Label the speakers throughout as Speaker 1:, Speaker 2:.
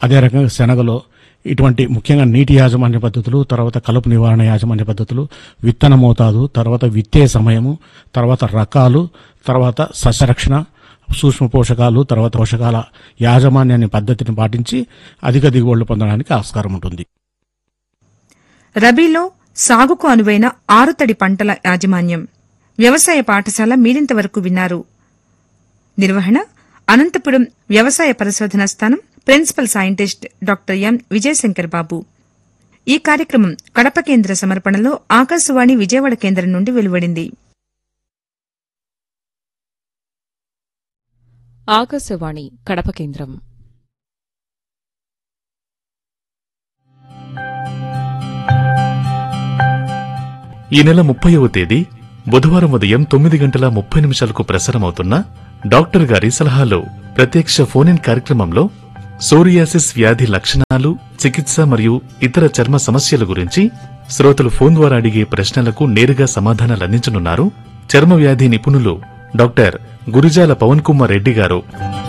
Speaker 1: అదే రకంగా శనగలో ఇటువంటి ముఖ్యంగా నీటి యాజమాన్య పద్ధతులు తర్వాత కలుపు నివారణ యాజమాన్య పద్ధతులు విత్తన మోతాదు తర్వాత విత్తే సమయము తర్వాత రకాలు తర్వాత సస్యరక్షణ సూక్ష్మ పోషకాలు తర్వాత పోషకాల యాజమాన్యాన్ని పద్ధతిని పాటించి అధిక దిగుబడులు పొందడానికి ఆస్కారం ఉంటుంది
Speaker 2: రబీలో సాగుకు అనువైన ఆరుతడి పంటల యాజమాన్యం వ్యవసాయ పాఠశాల మీరింతవరకు విన్నారు నిర్వహణ అనంతపురం వ్యవసాయ పరిశోధన స్థానం principal scientist doctor M Vijayashankar Babu ఈ కార్యక్రమం కడప కేంద్ర సమర్పణలో ఆకాశవాణి విజయవాడ కేంద్రం నుండి వెలువడింది
Speaker 3: ఆకాశవాణి కడప కేంద్రం
Speaker 4: ఈ నెల ముప్పైవ తేదీ బుధవారం ఉదయం తొమ్మిది గంటల ముప్పై నిమిషాలకు ప్రసారమవుతున్న డాక్టర్ గారి సలహాలు ప్రత్యక్ష ఫోన్ ఇన్ కార్యక్రమంలో సోరియాసిస్ వ్యాధి లక్షణాలు చికిత్స మరియు ఇతర చర్మ సమస్యల గురించి శ్రోతలు ఫోన్ ద్వారా అడిగే ప్రశ్నలకు నేరుగా సమాధానాలు అందించనున్నారు చర్మ వ్యాధి నిపుణులు డాక్టర్ గురిజాల పవన్ కుమార్ రెడ్డి గారు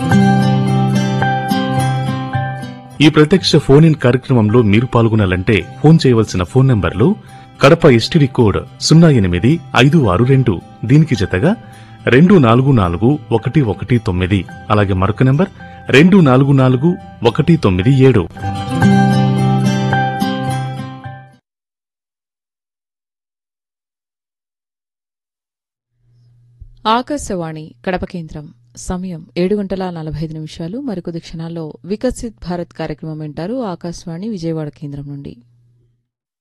Speaker 4: ఈ ప్రత్యక్ష ఫోన్ ఇన్ కార్యక్రమంలో మీరు పాల్గొనాలంటే ఫోన్ చేయవలసిన ఫోన్ నంబర్లు కడప ఎస్టీడీ కోడ్ సున్నా ఎనిమిది ఐదు ఆరు రెండు దీనికి జతగా రెండు నాలుగు నాలుగు ఒకటి ఒకటి తొమ్మిది అలాగే మరొక నంబర్ రెండు నాలుగు నాలుగు ఒకటి తొమ్మిది ఏడు
Speaker 3: ఆకాశవాణి కడప కేంద్రం సమయం ఏడు గంటల నలభై ఐదు నిమిషాలు మరికొద్ది క్షణాల్లో వికసిత్ భారత్ కార్యక్రమం వింటారు ఆకాశవాణి విజయవాడ కేంద్రం నుండి